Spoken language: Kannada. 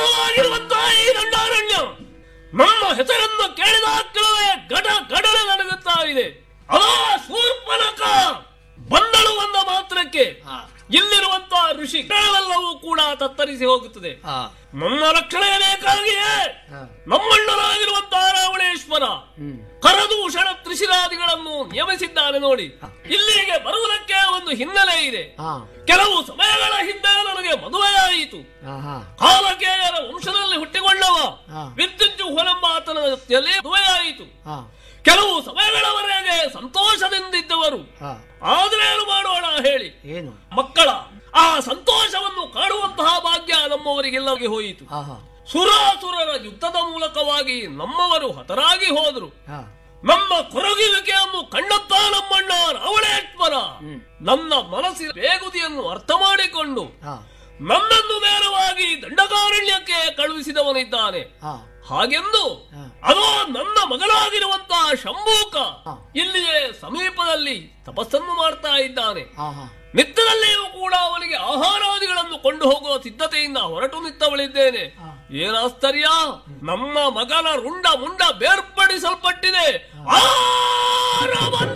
ವಿಶಾಲವಾಗಿರುವಂತಹ ಈ ದಂಡಾರಣ್ಯ ನಮ್ಮ ಹೆಸರನ್ನು ಕೇಳಿದ ಕೆಲವೇ ಗಡ ಗಡಲ ನಡುಗುತ್ತಾ ಇದೆ ಅದಾ ಶೂರ್ಪನಕ ಬಂದಳು ಒಂದ ಮಾತ್ರಕ್ಕೆ ಇಲ್ಲಿರುವಂತಹ ಋಷಿ ಗಣವೆಲ್ಲವೂ ಕೂಡ ತತ್ತರಿಸಿ ಹೋಗುತ್ತದೆ ನಮ್ಮ ರಕ್ಷಣೆಗೆ ಬೇಕಾಗಿಯೇ ನಮ್ಮಣ್ಣನಾಗಿರುವಂತಹ ರಾವಣೇಶ್ವರ ಕರದೂಷಣ ತ್ರಿಶಿರಾದಿಗಳನ್ನು ನಿಯಮಿಸಿದ್ದಾನೆ ನೋಡಿ ಇಲ್ಲಿಗೆ ಬರುವುದಕ್ಕೆ ಒಂದು ಹಿನ್ನೆಲೆ ಇದೆ ಕೆಲವು ಸಮಯಗಳ ಹಿಂದೆ ನನಗೆ ಮದುವೆಯಾಯಿತು ಕಾಲಕೇಯರ ವಂಶದಲ್ಲಿ ಹುಟ್ಟಿಕೊಂಡವ ವಿದ್ಯುಜ್ಜು ಹೊಲೆಂಬ ಆತನ ಜೊತೆಯಲ್ಲಿ ಮದುವೆಯಾಯಿತು ಕೆಲವು ಸಮಯಗಳವರೆಗೆ ಸಂತೋಷದಿಂದಿದ್ದವರು ಆದ್ರೆ ಏನು ಮಾಡೋಣ ಹೇಳಿ ಏನು ಮಕ್ಕಳ ಆ ಸಂತೋಷವನ್ನು ಕಾಣುವಂತಹ ಭಾಗ್ಯ ನಮ್ಮವರಿಗೆಲ್ಲರಿಗೆ ಹೋಯಿತು ಸುರಾಸುರರ ಯುದ್ಧದ ಮೂಲಕವಾಗಿ ನಮ್ಮವರು ಹತರಾಗಿ ಹೋದರು ನಮ್ಮ ಕೊರಗುವಿಕೆಯನ್ನು ಕಂಡಂತ ನಮ್ಮಣ್ಣ ರಾವಣೇಶ್ವರ ನನ್ನ ಮನಸ್ಸಿನ ಬೇಗುದಿಯನ್ನು ಅರ್ಥ ಮಾಡಿಕೊಂಡು ನನ್ನನ್ನು ನೇರವಾಗಿ ದಂಡಕಾರಣ್ಯಕ್ಕೆ ಕಳುಹಿಸಿದವನಿದ್ದಾನೆ ಹಾಗೆಂದು ಅದೋ ನನ್ನ ಮಗನಾಗಿರುವಂತಹ ಶಂಭೂಕ ಇಲ್ಲಿಯೇ ಸಮೀಪದಲ್ಲಿ ತಪಸ್ಸನ್ನು ಮಾಡ್ತಾ ಇದ್ದಾನೆ ನಿತ್ಯದಲ್ಲಿಯೂ ಕೂಡ ಅವನಿಗೆ ಆಹಾರಾದಿಗಳನ್ನು ಕೊಂಡು ಹೋಗುವ ಸಿದ್ಧತೆಯಿಂದ ಹೊರಟು ನಿತ್ತವಳಿದ್ದೇನೆ ಏನಾಶ್ಚರ್ಯ ನಮ್ಮ ಮಗನ ರುಂಡ ಮುಂಡ ಬೇರ್ಪಡಿಸಲ್ಪಟ್ಟಿದೆ ಆ ರಾಮನ